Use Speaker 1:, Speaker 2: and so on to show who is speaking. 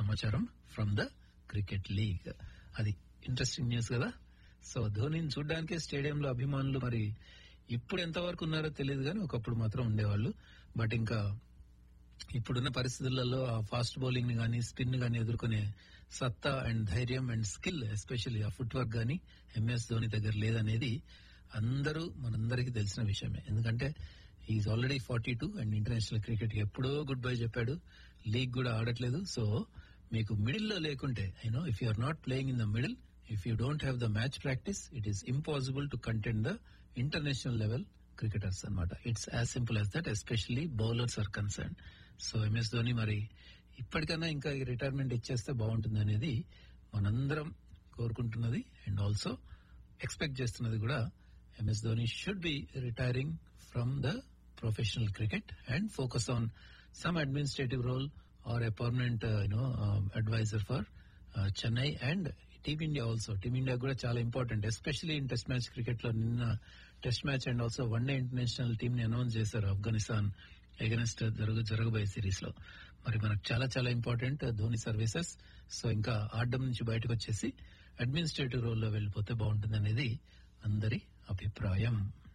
Speaker 1: సమాచారం from the cricket league అది interesting news కదా సో ధోనిని చూడడానికే స్టేడియంలో అభిమానులు మరి ఇప్పుడు ఎంతవరకు ఉన్నారో తెలియదు కానీ ఒకప్పుడు మాత్రం ఉండేవాళ్ళు బట్ ఇంకా ఇప్పుడున్న పరిస్థితులలో ఆ ఫాస్ట్ బౌలింగ్ ని గానీ స్పిన్ గానీ ఎదుర్కొనే సత్తా అండ్ ధైర్యం అండ్ స్కిల్ ఎస్పెషల్లీ ఆ ఫుట్ వర్క్ గానీ ఎంఎస్ ధోని దగ్గర లేదనేది అందరూ మనందరికీ తెలిసిన విషయమే ఎందుకంటే is already forty two and international cricket ఎప్పుడో గుడ్ బై చెప్పాడు లీగ్ కూడా ఆడట్లేదు సో మీకు మిడిల్ లో లేకుంటే you know if you are not playing in the middle if you don't have the match practice it is impossible to content the international level cricketers అనమాట it's as simple as that especially bowlers are concern so MS Dhoni మరి ఇప్పటికైనా ఇంకా retirement ఇచ్చేస్తే బాగుంటుంది అనేది మనందరం కోరుకుంటున్నది and also expect చేస్తున్నది కూడా MS Dhoni should be retiring from the professional cricket and focus on some administrative role or a permanent you know adviser for Chennai and team India also team India కూడా చాలా important especially in test match cricket లో నిన్న test match and also one day international team ని announce చేశారు Afghanistan against జరగ జరగబోయే series లో మరి మనకు చాలా చాలా ఇంపార్టెంట్ ధోని సర్వీసెస్ సో ఇంకా ఆడడం నుంచి బయటకు వచ్చేసి అడ్మినిస్ట్రేటివ్ రోల్ లో వెళ్ళిపోతే బాగుంటుంది అనేది అందరి అభిప్రాయం